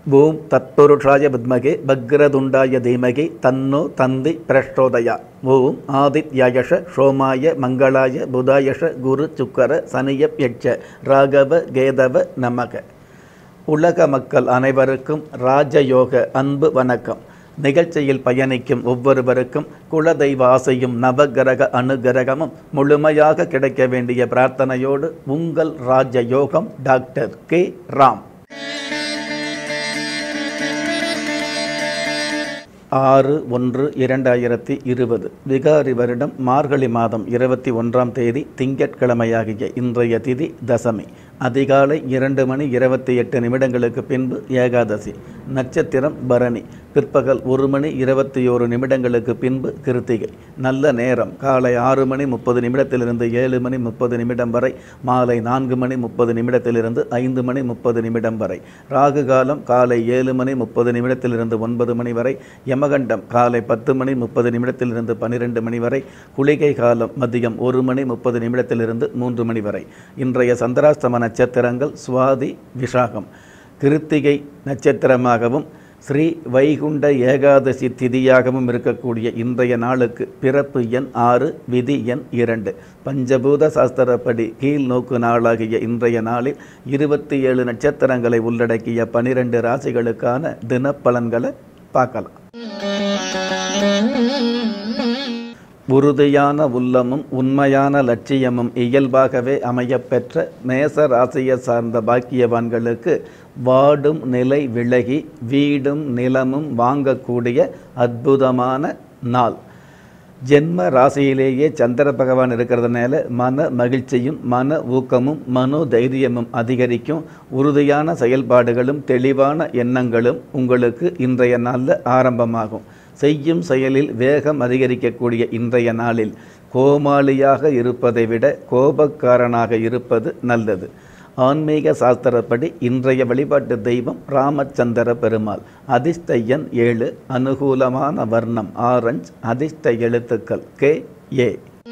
ஓம் தத்புருஷாய வித்மகே பக்ரதுண்டாய தீமகி தன்னோ தந்தி பிரச்சோதயா ஓம் ஆதித்யாயஷ சோமாய மங்களாய புதாயஷ குரு சுக்கர சனியப் யட்ச ராகவ கேதவ நமக உலக மக்கள் அனைவருக்கும் ராஜயோக அன்பு வணக்கம் நிகழ்ச்சியில் பயணிக்கும் ஒவ்வொருவருக்கும் குலதெய்வ ஆசையும் நவகிரக அனுகிரகமும் முழுமையாக கிடைக்க வேண்டிய பிரார்த்தனையோடு உங்கள் ராஜயோகம் டாக்டர் கே ராம் ஆறு ஒன்று இரண்டாயிரத்தி இருபது விகாரி வருடம் மார்கழி மாதம் இருபத்தி ஒன்றாம் தேதி திங்கட்கிழமையாகிய இன்றைய திதி தசமி அதிகாலை இரண்டு மணி இருபத்தி எட்டு நிமிடங்களுக்கு பின்பு ஏகாதசி நட்சத்திரம் பரணி பிற்பகல் ஒரு மணி இருபத்தி ஓரு நிமிடங்களுக்கு பின்பு கிருத்திகை நல்ல நேரம் காலை ஆறு மணி முப்பது நிமிடத்திலிருந்து ஏழு மணி முப்பது நிமிடம் வரை மாலை நான்கு மணி முப்பது நிமிடத்திலிருந்து ஐந்து மணி முப்பது நிமிடம் வரை ராகு காலம் காலை ஏழு மணி முப்பது நிமிடத்திலிருந்து ஒன்பது மணி வரை யமகண்டம் காலை பத்து மணி முப்பது நிமிடத்திலிருந்து பன்னிரெண்டு மணி வரை குளிகை காலம் மதியம் ஒரு மணி முப்பது நிமிடத்திலிருந்து மூன்று மணி வரை இன்றைய சந்திராஸ்தம நட்சத்திரங்கள் சுவாதி விசாகம் கிருத்திகை நட்சத்திரமாகவும் ஸ்ரீ வைகுண்ட ஏகாதசி திதியாகவும் இருக்கக்கூடிய இன்றைய நாளுக்கு பிறப்பு எண் ஆறு விதி எண் இரண்டு பஞ்சபூத சாஸ்திரப்படி கீழ் நோக்கு நாளாகிய இன்றைய நாளில் இருபத்தி ஏழு நட்சத்திரங்களை உள்ளடக்கிய பனிரெண்டு ராசிகளுக்கான தினப்பலன்களை பார்க்கலாம் உறுதியான உள்ளமும் உண்மையான லட்சியமும் இயல்பாகவே அமையப்பெற்ற மேச ராசியை சார்ந்த பாக்கியவான்களுக்கு வாடும் நிலை விலகி வீடும் நிலமும் வாங்கக்கூடிய அற்புதமான நாள் ஜென்ம ராசியிலேயே சந்திர பகவான் இருக்கிறதுனால மன மகிழ்ச்சியும் மன ஊக்கமும் மனோ தைரியமும் அதிகரிக்கும் உறுதியான செயல்பாடுகளும் தெளிவான எண்ணங்களும் உங்களுக்கு இன்றைய நாளில் ஆரம்பமாகும் செய்யும் செயலில் வேகம் அதிகரிக்கக்கூடிய இன்றைய நாளில் கோமாளியாக இருப்பதை விட கோபக்காரனாக இருப்பது நல்லது ஆன்மீக சாஸ்திரப்படி இன்றைய வழிபாட்டு தெய்வம் ராமச்சந்திர பெருமாள் அதிர்ஷ்ட எண் ஏழு அனுகூலமான வர்ணம் ஆரஞ்ச் அதிர்ஷ்ட எழுத்துக்கள் கே ஏ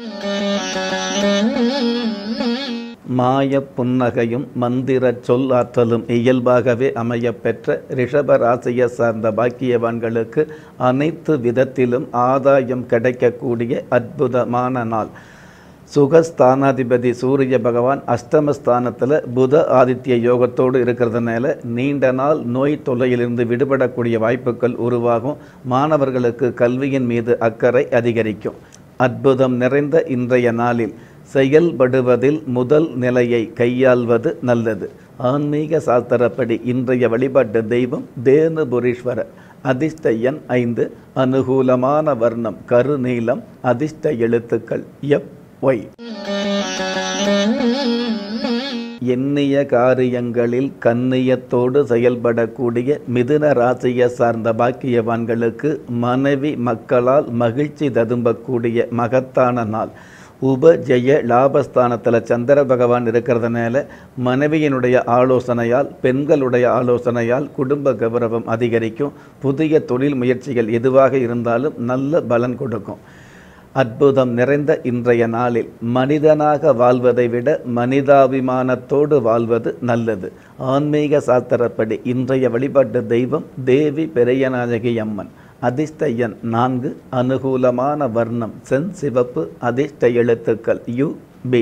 மாய புன்னகையும் மந்திர சொல்லாற்றலும் இயல்பாகவே அமையப்பெற்ற ரிஷப ராசியை சார்ந்த பாக்கியவான்களுக்கு அனைத்து விதத்திலும் ஆதாயம் கிடைக்கக்கூடிய அற்புதமான நாள் சுகஸ்தானாதிபதி சூரிய பகவான் அஷ்டமஸ்தானத்தில் புத ஆதித்ய யோகத்தோடு இருக்கிறதுனால நீண்ட நாள் நோய் தொல்லையிலிருந்து விடுபடக்கூடிய வாய்ப்புகள் உருவாகும் மாணவர்களுக்கு கல்வியின் மீது அக்கறை அதிகரிக்கும் அற்புதம் நிறைந்த இன்றைய நாளில் செயல்படுவதில் முதல் நிலையை கையாள்வது நல்லது ஆன்மீக சாஸ்திரப்படி இன்றைய வழிபாட்டு தெய்வம் தேனுபுரீஸ்வரர் அதிர்ஷ்ட எண் ஐந்து அனுகூலமான வர்ணம் கருநீலம் அதிர்ஷ்ட எழுத்துக்கள் எப் ஒய் எண்ணிய காரியங்களில் கண்ணியத்தோடு செயல்படக்கூடிய மிதுன ராசியை சார்ந்த பாக்கியவான்களுக்கு மனைவி மக்களால் மகிழ்ச்சி ததும்பக்கூடிய மகத்தான நாள் உபஜெய லாபஸ்தானத்தில் சந்திர பகவான் இருக்கிறதுனால மனைவியினுடைய ஆலோசனையால் பெண்களுடைய ஆலோசனையால் குடும்ப கௌரவம் அதிகரிக்கும் புதிய தொழில் முயற்சிகள் எதுவாக இருந்தாலும் நல்ல பலன் கொடுக்கும் அற்புதம் நிறைந்த இன்றைய நாளில் மனிதனாக வாழ்வதை விட மனிதாபிமானத்தோடு வாழ்வது நல்லது ஆன்மீக சாஸ்திரப்படி இன்றைய வழிபாட்டு தெய்வம் தேவி பெரியநாயகி அம்மன் அதிர்ஷ்ட எண் நான்கு அனுகூலமான வர்ணம் சென் சிவப்பு அதிர்ஷ்ட எழுத்துக்கள் யு பி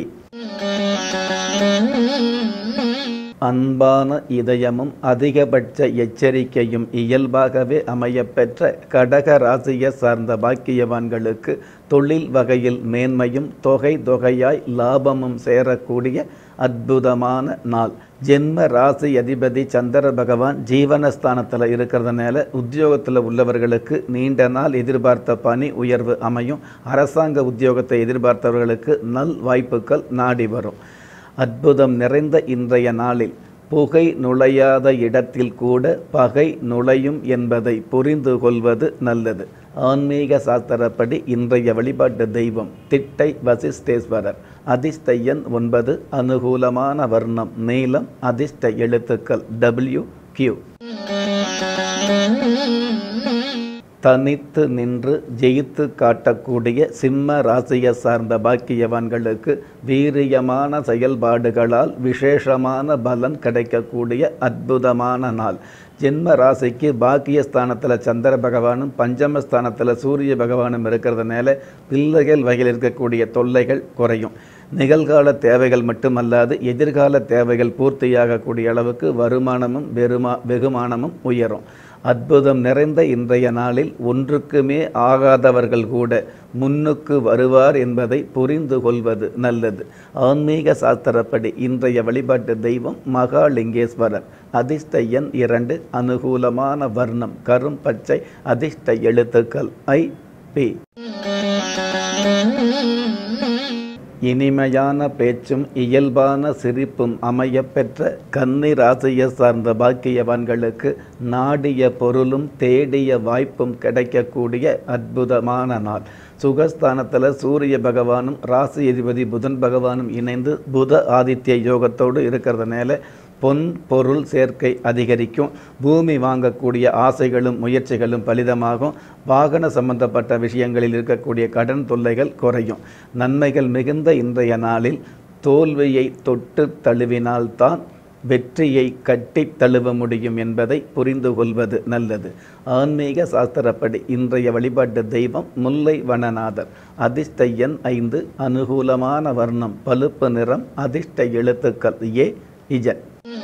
அன்பான இதயமும் அதிகபட்ச எச்சரிக்கையும் இயல்பாகவே அமையப்பெற்ற கடக ராசியை சார்ந்த பாக்கியவான்களுக்கு தொழில் வகையில் மேன்மையும் தொகை தொகையாய் லாபமும் சேரக்கூடிய அற்புதமான நாள் ஜென்ம ராசி அதிபதி சந்திர பகவான் ஜீவனஸ்தானத்தில் இருக்கிறதுனால உத்தியோகத்தில் உள்ளவர்களுக்கு நீண்ட நாள் எதிர்பார்த்த பணி உயர்வு அமையும் அரசாங்க உத்தியோகத்தை எதிர்பார்த்தவர்களுக்கு நல் வாய்ப்புகள் நாடி வரும் அற்புதம் நிறைந்த இன்றைய நாளில் புகை நுழையாத இடத்தில் கூட பகை நுழையும் என்பதை புரிந்து கொள்வது நல்லது ஆன்மீக சாஸ்திரப்படி இன்றைய வழிபாட்டு தெய்வம் திட்டை வசிஷ்டேஸ்வரர் அதிர்ஷ்ட எண் ஒன்பது அனுகூலமான வர்ணம் நீலம் அதிர்ஷ்ட எழுத்துக்கள் டபிள்யூ கியூ தனித்து நின்று ஜெயித்து காட்டக்கூடிய சிம்ம ராசியை சார்ந்த பாக்கியவான்களுக்கு வீரியமான செயல்பாடுகளால் விசேஷமான பலன் கிடைக்கக்கூடிய அற்புதமான நாள் ஜென்ம ராசிக்கு பாக்கியஸ்தானத்தில் சந்திர பகவானும் பஞ்சமஸ்தானத்தில் சூரிய பகவானும் இருக்கிறதுனால பிள்ளைகள் வகையில் இருக்கக்கூடிய தொல்லைகள் குறையும் நிகழ்கால தேவைகள் மட்டுமல்லாது எதிர்கால தேவைகள் பூர்த்தியாகக்கூடிய அளவுக்கு வருமானமும் வெறுமா வெகுமானமும் உயரும் அற்புதம் நிறைந்த இன்றைய நாளில் ஒன்றுக்குமே ஆகாதவர்கள் கூட முன்னுக்கு வருவார் என்பதை புரிந்து கொள்வது நல்லது ஆன்மீக சாஸ்திரப்படி இன்றைய வழிபாட்டு தெய்வம் மகாலிங்கேஸ்வரர் அதிர்ஷ்ட எண் இரண்டு அனுகூலமான வர்ணம் கரும் பச்சை அதிர்ஷ்ட எழுத்துக்கள் ஐ பி இனிமையான பேச்சும் இயல்பான சிரிப்பும் அமையப்பெற்ற கன்னி ராசியை சார்ந்த பாக்கியவான்களுக்கு நாடிய பொருளும் தேடிய வாய்ப்பும் கிடைக்கக்கூடிய அற்புதமான நாள் சுகஸ்தானத்தில் சூரிய பகவானும் ராசி அதிபதி புதன் பகவானும் இணைந்து புத ஆதித்ய யோகத்தோடு இருக்கிறதுனால பொன் பொருள் சேர்க்கை அதிகரிக்கும் பூமி வாங்கக்கூடிய ஆசைகளும் முயற்சிகளும் பலிதமாகும் வாகன சம்பந்தப்பட்ட விஷயங்களில் இருக்கக்கூடிய கடன் தொல்லைகள் குறையும் நன்மைகள் மிகுந்த இன்றைய நாளில் தோல்வியை தொட்டு தழுவினால்தான் வெற்றியை கட்டி தழுவ முடியும் என்பதை புரிந்து கொள்வது நல்லது ஆன்மீக சாஸ்திரப்படி இன்றைய வழிபாட்டு தெய்வம் முல்லை வனநாதர் அதிர்ஷ்ட எண் ஐந்து அனுகூலமான வர்ணம் பழுப்பு நிறம் அதிர்ஷ்ட எழுத்துக்கள் ஏ இஜன்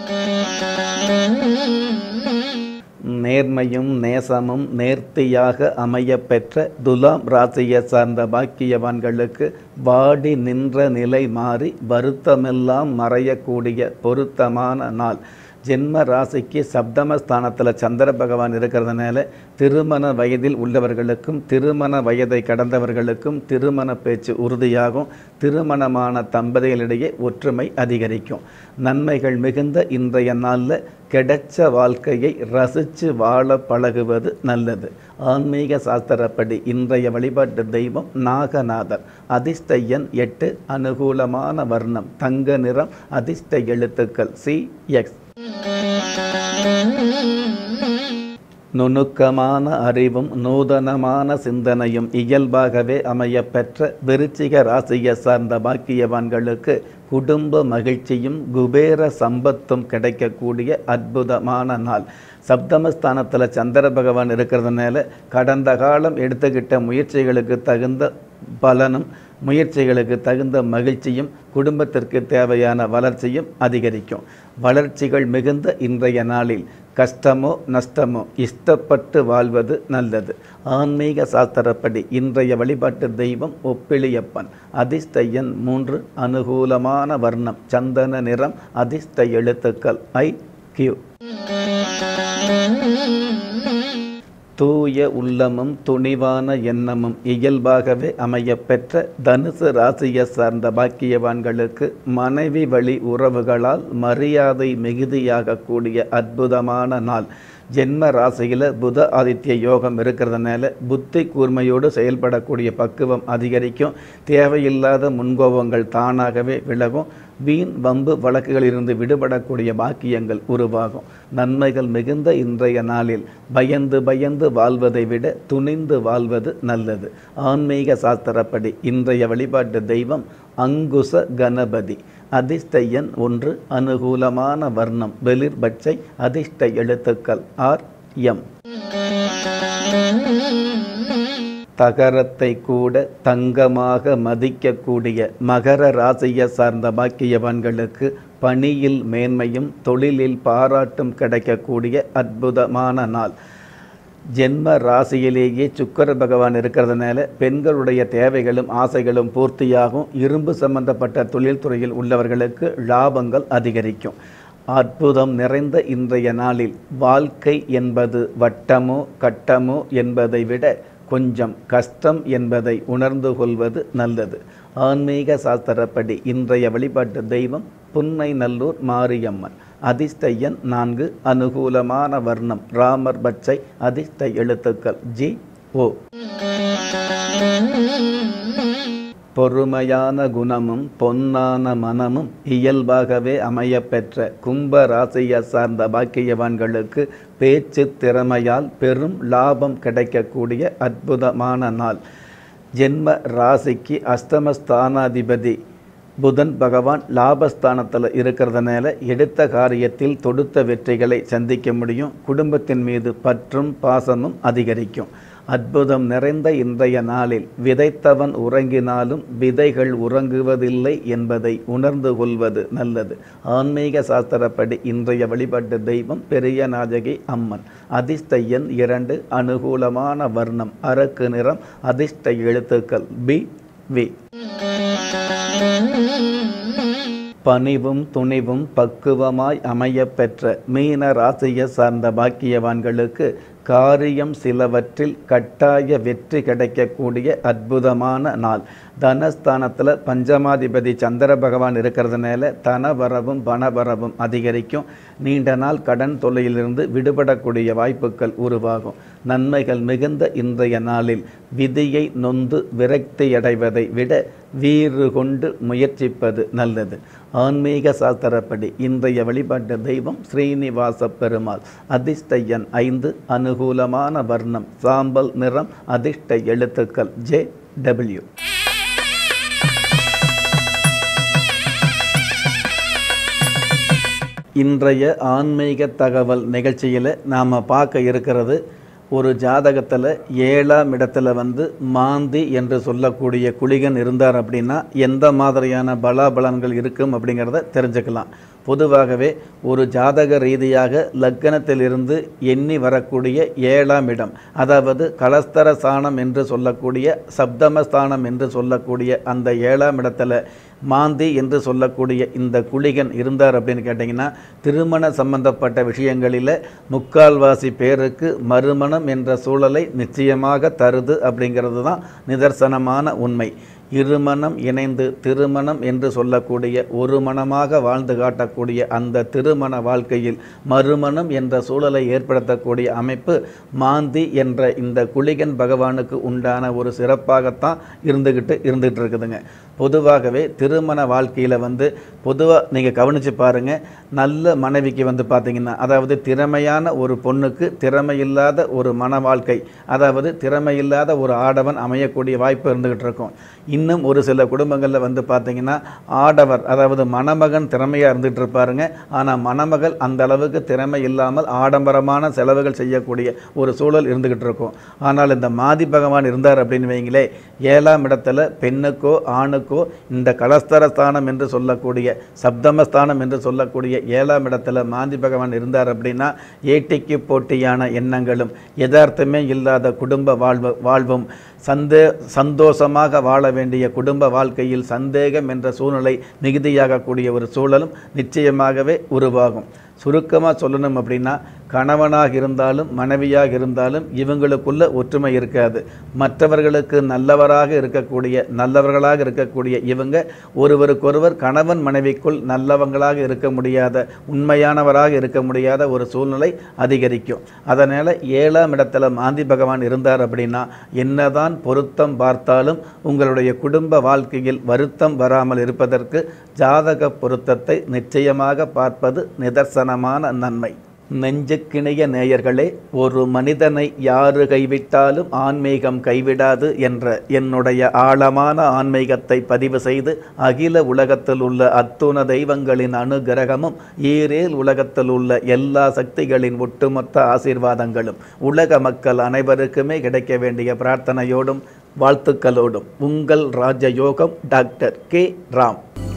நேர்மையும் நேசமும் நேர்த்தியாக அமையப்பெற்ற துலாம் ராசியை சார்ந்த பாக்கியவான்களுக்கு வாடி நின்ற நிலை மாறி வருத்தமெல்லாம் மறையக்கூடிய பொருத்தமான நாள் ஜென்ம ராசிக்கு சப்தமஸ்தானத்தில் சந்திர பகவான் இருக்கிறதுனால திருமண வயதில் உள்ளவர்களுக்கும் திருமண வயதை கடந்தவர்களுக்கும் திருமண பேச்சு உறுதியாகும் திருமணமான தம்பதிகளிடையே ஒற்றுமை அதிகரிக்கும் நன்மைகள் மிகுந்த இன்றைய நாளில் கிடைச்ச வாழ்க்கையை ரசித்து வாழ பழகுவது நல்லது ஆன்மீக சாஸ்திரப்படி இன்றைய வழிபாட்டு தெய்வம் நாகநாதர் அதிர்ஷ்ட எண் எட்டு அனுகூலமான வர்ணம் தங்க நிறம் அதிர்ஷ்ட எழுத்துக்கள் சி எக்ஸ் நுணுக்கமான அறிவும் நூதனமான சிந்தனையும் இயல்பாகவே அமையப்பெற்ற விருச்சிக ராசியை சார்ந்த பாக்கியவான்களுக்கு குடும்ப மகிழ்ச்சியும் குபேர சம்பத்தும் கிடைக்கக்கூடிய அற்புதமான நாள் சப்தமஸ்தானத்தில் சந்திர பகவான் இருக்கிறதுனால கடந்த காலம் எடுத்துக்கிட்ட முயற்சிகளுக்கு தகுந்த பலனும் முயற்சிகளுக்கு தகுந்த மகிழ்ச்சியும் குடும்பத்திற்கு தேவையான வளர்ச்சியும் அதிகரிக்கும் வளர்ச்சிகள் மிகுந்த இன்றைய நாளில் கஷ்டமோ நஷ்டமோ இஷ்டப்பட்டு வாழ்வது நல்லது ஆன்மீக சாஸ்திரப்படி இன்றைய வழிபாட்டு தெய்வம் ஒப்பிலியப்பன் அதிர்ஷ்ட எண் மூன்று அனுகூலமான வர்ணம் சந்தன நிறம் அதிர்ஷ்ட எழுத்துக்கள் ஐ கியூ தூய உள்ளமும் துணிவான எண்ணமும் இயல்பாகவே அமையப்பெற்ற தனுசு ராசியை சார்ந்த பாக்கியவான்களுக்கு மனைவி வழி உறவுகளால் மரியாதை மிகுதியாகக்கூடிய அற்புதமான நாள் ஜென்ம ராசியில் புத ஆதித்ய யோகம் இருக்கிறதுனால புத்தி கூர்மையோடு செயல்படக்கூடிய பக்குவம் அதிகரிக்கும் தேவையில்லாத முன்கோபங்கள் தானாகவே விலகும் வீண் வம்பு வழக்குகளிலிருந்து விடுபடக்கூடிய பாக்கியங்கள் உருவாகும் நன்மைகள் மிகுந்த இன்றைய நாளில் பயந்து பயந்து வாழ்வதை விட துணிந்து வாழ்வது நல்லது ஆன்மீக சாஸ்திரப்படி இன்றைய வழிபாட்டு தெய்வம் அங்குச கணபதி அதிர்ஷ்ட எண் ஒன்று அனுகூலமான வர்ணம் வெளிர் பச்சை அதிர்ஷ்ட எழுத்துக்கள் ஆர் எம் தகரத்தை கூட தங்கமாக மதிக்கக்கூடிய மகர ராசியை சார்ந்த பாக்கியவான்களுக்கு பணியில் மேன்மையும் தொழிலில் பாராட்டும் கிடைக்கக்கூடிய அற்புதமான நாள் ஜென்ம ராசியிலேயே சுக்கர பகவான் இருக்கிறதுனால பெண்களுடைய தேவைகளும் ஆசைகளும் பூர்த்தியாகும் இரும்பு சம்பந்தப்பட்ட தொழில்துறையில் உள்ளவர்களுக்கு லாபங்கள் அதிகரிக்கும் அற்புதம் நிறைந்த இன்றைய நாளில் வாழ்க்கை என்பது வட்டமோ கட்டமோ என்பதை விட கொஞ்சம் கஷ்டம் என்பதை உணர்ந்து கொள்வது நல்லது ஆன்மீக சாஸ்திரப்படி இன்றைய வழிபாட்டு தெய்வம் புன்னை நல்லூர் மாரியம்மன் அதிர்ஷ்ட எண் நான்கு அனுகூலமான வர்ணம் ராமர் பச்சை அதிர்ஷ்ட எழுத்துக்கள் ஜி ஓ பொறுமையான குணமும் பொன்னான மனமும் இயல்பாகவே அமையப்பெற்ற கும்ப ராசியை சார்ந்த பாக்கியவான்களுக்கு பேச்சு திறமையால் பெரும் லாபம் கிடைக்கக்கூடிய அற்புதமான நாள் ஜென்ம ராசிக்கு அஸ்தமஸ்தானாதிபதி புதன் பகவான் லாபஸ்தானத்தில் இருக்கிறதுனால எடுத்த காரியத்தில் தொடுத்த வெற்றிகளை சந்திக்க முடியும் குடும்பத்தின் மீது பற்றும் பாசமும் அதிகரிக்கும் அற்புதம் நிறைந்த இன்றைய நாளில் விதைத்தவன் உறங்கினாலும் விதைகள் உறங்குவதில்லை என்பதை உணர்ந்து கொள்வது நல்லது ஆன்மீக சாஸ்திரப்படி இன்றைய வழிபாட்டு தெய்வம் பெரிய நாயகி அம்மன் அதிர்ஷ்ட எண் இரண்டு அனுகூலமான வர்ணம் அரக்கு நிறம் அதிர்ஷ்ட எழுத்துக்கள் பி வி பணிவும் துணிவும் பக்குவமாய் அமையப் பெற்ற மீன ராசியை சார்ந்த பாக்கியவான்களுக்கு காரியம் சிலவற்றில் கட்டாய வெற்றி கிடைக்கக்கூடிய அற்புதமான நாள் தனஸ்தானத்தில் பஞ்சமாதிபதி சந்திர பகவான் இருக்கிறதுனால தனவரவும் பணவரவும் அதிகரிக்கும் நீண்ட நாள் கடன் தொல்லையிலிருந்து விடுபடக்கூடிய வாய்ப்புகள் உருவாகும் நன்மைகள் மிகுந்த இன்றைய நாளில் விதியை நொந்து விரக்தியடைவதை விட வீறு கொண்டு முயற்சிப்பது நல்லது ஆன்மீக சாஸ்திரப்படி இன்றைய வழிபாட்டு தெய்வம் ஸ்ரீனிவாச பெருமாள் அதிர்ஷ்ட எண் ஐந்து அனுகூலமான வர்ணம் சாம்பல் நிறம் அதிர்ஷ்ட எழுத்துக்கள் ஜே டபிள்யூ இன்றைய ஆன்மீக தகவல் நிகழ்ச்சியில் நாம் பார்க்க இருக்கிறது ஒரு ஜாதகத்தில் ஏழாம் இடத்துல வந்து மாந்தி என்று சொல்லக்கூடிய குளிகன் இருந்தார் அப்படின்னா எந்த மாதிரியான பலாபலன்கள் இருக்கும் அப்படிங்கிறத தெரிஞ்சுக்கலாம் பொதுவாகவே ஒரு ஜாதக ரீதியாக லக்கணத்திலிருந்து எண்ணி வரக்கூடிய ஏழாம் இடம் அதாவது கலஸ்தர ஸ்தானம் என்று சொல்லக்கூடிய சப்தமஸ்தானம் என்று சொல்லக்கூடிய அந்த ஏழாம் இடத்துல மாந்தி என்று சொல்லக்கூடிய இந்த குளிகன் இருந்தார் அப்படின்னு கேட்டிங்கன்னா திருமண சம்பந்தப்பட்ட விஷயங்களில் முக்கால்வாசி பேருக்கு மறுமணம் என்ற சூழலை நிச்சயமாக தருது அப்படிங்கிறது தான் நிதர்சனமான உண்மை இருமணம் இணைந்து திருமணம் என்று சொல்லக்கூடிய ஒரு மனமாக வாழ்ந்து காட்டக்கூடிய அந்த திருமண வாழ்க்கையில் மறுமணம் என்ற சூழலை ஏற்படுத்தக்கூடிய அமைப்பு மாந்தி என்ற இந்த குளிகன் பகவானுக்கு உண்டான ஒரு சிறப்பாகத்தான் இருந்துக்கிட்டு இருந்துகிட்டு இருக்குதுங்க பொதுவாகவே திருமண வாழ்க்கையில் வந்து பொதுவாக நீங்கள் கவனித்து பாருங்கள் நல்ல மனைவிக்கு வந்து பார்த்தீங்கன்னா அதாவது திறமையான ஒரு பொண்ணுக்கு திறமையில்லாத ஒரு மன வாழ்க்கை அதாவது திறமையில்லாத ஒரு ஆடவன் அமையக்கூடிய வாய்ப்பு இருந்துகிட்டு இருக்கும் இன்னும் ஒரு சில குடும்பங்களில் வந்து பார்த்தீங்கன்னா ஆடவர் அதாவது மணமகன் திறமையாக இருந்துகிட்டு இருப்பாருங்க ஆனால் மணமகள் அந்த அளவுக்கு திறமை இல்லாமல் ஆடம்பரமான செலவுகள் செய்யக்கூடிய ஒரு சூழல் இருந்துகிட்டு இருக்கும் ஆனால் இந்த மாதி பகவான் இருந்தார் அப்படின்னு வைங்களே ஏழாம் இடத்துல பெண்ணுக்கோ ஆணுக்கோ இந்த கலஸ்தரஸ்தானம் என்று சொல்லக்கூடிய சப்தமஸ்தானம் என்று சொல்லக்கூடிய ஏழாம் இடத்துல மாந்தி பகவான் இருந்தார் அப்படின்னா ஏட்டிக்கு போட்டியான எண்ணங்களும் யதார்த்தமே இல்லாத குடும்ப வாழ்வு வாழ்வும் சந்தே சந்தோஷமாக வாழ வேண்டிய குடும்ப வாழ்க்கையில் சந்தேகம் என்ற சூழ்நிலை மிகுதியாகக்கூடிய ஒரு சூழலும் நிச்சயமாகவே உருவாகும் சுருக்கமாக சொல்லணும் அப்படின்னா கணவனாக இருந்தாலும் மனைவியாக இருந்தாலும் இவங்களுக்குள்ள ஒற்றுமை இருக்காது மற்றவர்களுக்கு நல்லவராக இருக்கக்கூடிய நல்லவர்களாக இருக்கக்கூடிய இவங்க ஒருவருக்கொருவர் கணவன் மனைவிக்குள் நல்லவங்களாக இருக்க முடியாத உண்மையானவராக இருக்க முடியாத ஒரு சூழ்நிலை அதிகரிக்கும் அதனால் ஏழாம் இடத்துல மாந்தி பகவான் இருந்தார் அப்படின்னா என்னதான் பொருத்தம் பார்த்தாலும் உங்களுடைய குடும்ப வாழ்க்கையில் வருத்தம் வராமல் இருப்பதற்கு ஜாதக பொருத்தத்தை நிச்சயமாக பார்ப்பது நிதர்சனமான நன்மை நெஞ்சுக்கிணைய நேயர்களே ஒரு மனிதனை யாரு கைவிட்டாலும் ஆன்மீகம் கைவிடாது என்ற என்னுடைய ஆழமான ஆன்மீகத்தை பதிவு செய்து அகில உலகத்தில் உள்ள அத்துண தெய்வங்களின் அனுகிரகமும் ஈரேல் உலகத்தில் உள்ள எல்லா சக்திகளின் ஒட்டுமொத்த ஆசீர்வாதங்களும் உலக மக்கள் அனைவருக்குமே கிடைக்க வேண்டிய பிரார்த்தனையோடும் வாழ்த்துக்களோடும் உங்கள் ராஜயோகம் டாக்டர் கே ராம்